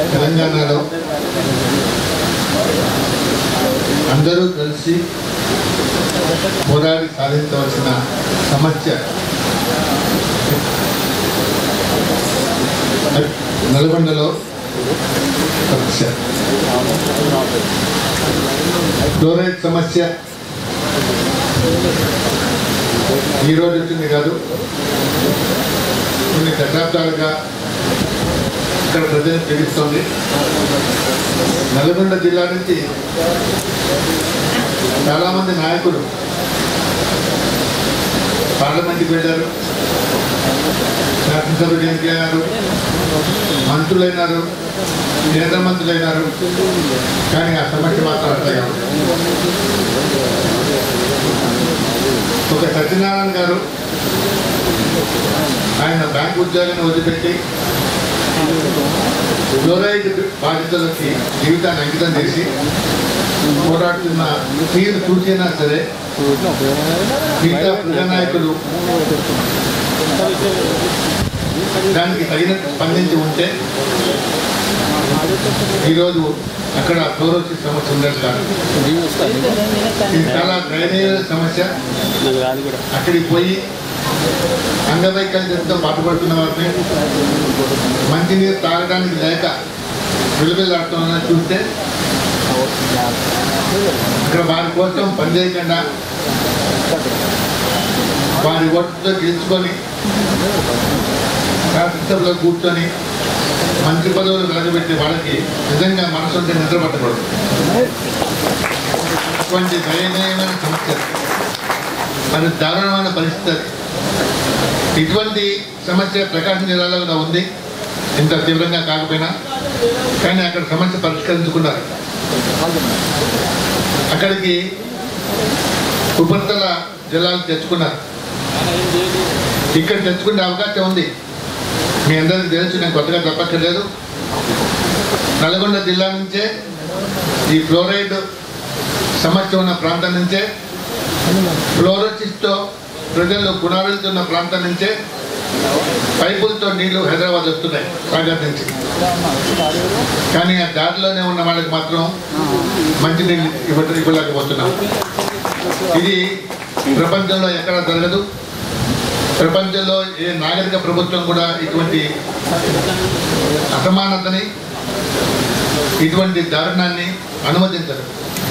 తెలంగాణలో అందరూ కలిసి పోరాడి సాధించవలసిన సమస్య నల్గొండలో సమస్య ఫ్లోరైడ్ సమస్య ఈ రోజు వచ్చింది కాదు కొన్ని దశాబ్దాలుగా ఇక్కడ ప్రజలు పీడిస్తోంది నల్గొండ జిల్లా నుంచి చాలామంది నాయకులు పార్లమెంట్కి వెళ్ళారు శాసనసభ్యులు ఎన్నికయ్యారు మంత్రులైనారు కేంద్ర మంత్రులైనారు కానీ ఆ సమస్య మాత్రం అట్లా కాదు ఒక సత్యనారాయణ గారు ఆయన బ్యాంక్ ఉద్యోగాన్ని వదిలిపెట్టి ఫ్లోరైడ్ బాధితులకి జీవితాన్ని అంకితం చేసి పోరాడుతున్న తీరు చూసినా సరే మిగతా ప్రజానాయకులు దానికి తగినట్టు స్పందించి ఉంటే ఈరోజు అక్కడ ఫ్లోరోసిస్ సమస్య ఉండేది కాదు ఇది చాలా దయనీయ సమస్య అక్కడికి పోయి అంగవైకల్యంతో పాటుపడుతున్న వారిని మంచినీరు తాగడానికి లేక విలువలాడుతున్నా చూస్తే అక్కడ వారి కోసం పనిచేయకుండా వారి ఓటుతో గెలుచుకొని శాసనసభలో కూర్చొని మంత్రి పదవులు వెలగబెట్టే వాళ్ళకి నిజంగా మనసు ఉంటే నిద్ర పట్టకూడదు అటువంటి దయనీయమైన సమస్య మరి దారుణమైన పరిస్థితి అది. ఇటువంటి సమస్య ప్రకాశం జిల్లాలో కూడా ఉంది ఇంత తీవ్రంగా కాకపోయినా కానీ అక్కడ సమస్య పరిష్కరించుకున్నారు అక్కడికి ఉపరితల జిల్లాలు తెచ్చుకున్నారు ఇక్కడ తెచ్చుకునే అవకాశం ఉంది మీ అందరికీ తెలుసు నేను కొత్తగా చెప్పక్కర్లేదు నల్గొండ జిల్లా నుంచే ఈ ఫ్లోరైడ్ సమస్య ఉన్న ప్రాంతం నుంచే ఫ్లోరోసిస్తో ప్రజలు గుణాలుతున్న ప్రాంతం నుంచే పైపులతో నీళ్లు హైదరాబాద్ వస్తున్నాయి సాగర్ నుంచి కానీ ఆ దారిలోనే ఉన్న వాళ్ళకి మాత్రం మంచి నీళ్ళు ఇవ్వ ఇవ్వలేకపోతున్నాం ఇది ప్రపంచంలో ఎక్కడ జరగదు ప్రపంచంలో ఏ నాగరిక ప్రభుత్వం కూడా ఇటువంటి అసమానతని ఇటువంటి దారుణాన్ని అనుమతించదు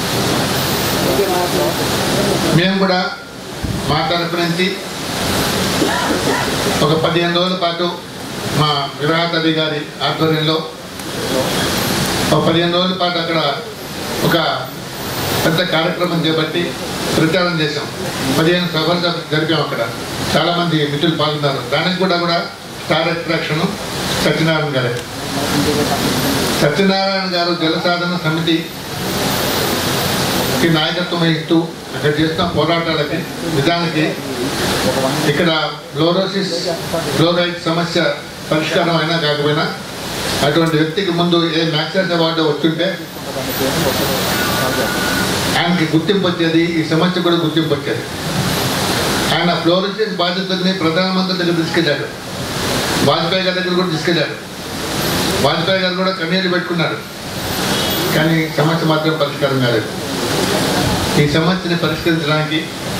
మేము కూడా మా తరపు నుంచి ఒక పదిహేను రోజుల పాటు మా విరాటది గారి ఆధ్వర్యంలో ఒక పదిహేను రోజుల పాటు అక్కడ ఒక పెద్ద కార్యక్రమం చేపట్టి ప్రచారం చేశాం పదిహేను సభలు జ- జరిపాం అక్కడ చాలా మంది మిత్రులు పాల్గొన్నారు దానికి కూడా కూడా స్టార్ అట్రాక్షన్ సత్యనారాయణ గారే సత్యనారాయణ గారు జల సాధన సమితి కి నాయకత్వం వహిస్తూ అక్కడ చేస్తున్న పోరాటాలకి నిజానికి ఇక్కడ ఫ్లోరోసిస్ ఫ్లోరైడ్ సమస్య పరిష్కారం అయినా కాకపోయినా అటువంటి వ్యక్తికి ముందు ఏ మ్యాక్సెస్ అవార్డు వస్తుంటే ఆయనకి గుర్తింపు వచ్చేది ఈ సమస్య కూడా గుర్తింపు వచ్చేది ఆయన ఫ్లోరోసిస్ బాధితుల్ని ప్రధానమంత్రి దగ్గర తీసుకెళ్ళాడు వాజ్పేయి గారి దగ్గర కూడా తీసుకెళ్ళాడు వాజ్పేయి గారు కూడా కన్నీళ్ళు పెట్టుకున్నాడు కానీ సమస్య మాత్రం పరిష్కారం కాలేదు ఈ సమస్యని పరిష్కరించడానికి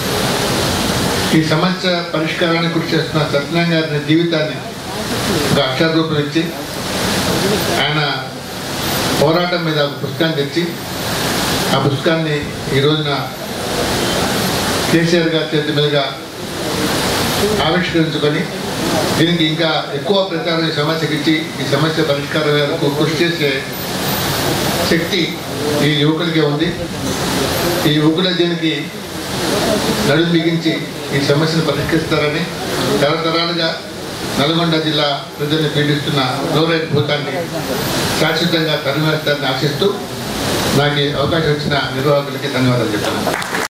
ఈ సమస్య పరిష్కారానికి కృషి చేస్తున్న సత్యనారాయణ గారి జీవితాన్ని ఒక అక్షర రూపం ఇచ్చి ఆయన పోరాటం మీద ఒక పుస్తకాన్ని తెచ్చి ఆ పుస్తకాన్ని ఈ రోజున కేసీఆర్ గారి చేతి మీదుగా ఆవిష్కరించుకొని దీనికి ఇంకా ఎక్కువ ప్రచారం ఈ సమస్యకి ఇచ్చి ఈ సమస్య పరిష్కారం వరకు కృషి చేసే శక్తి ఈ యువకులకే ఉంది ఈ యువకుల దీనికి నడుం బిగించి ఈ సమస్యను పరిష్కరిస్తారని తరతరాలుగా నల్గొండ జిల్లా ప్రజల్ని పీడిస్తున్న ఫ్లోరైడ్ భూతాన్ని శాశ్వతంగా తరిమేస్తారని ఆశిస్తూ నాకు ఈ అవకాశం ఇచ్చిన నిర్వాహకులకి ధన్యవాదాలు చెప్తాను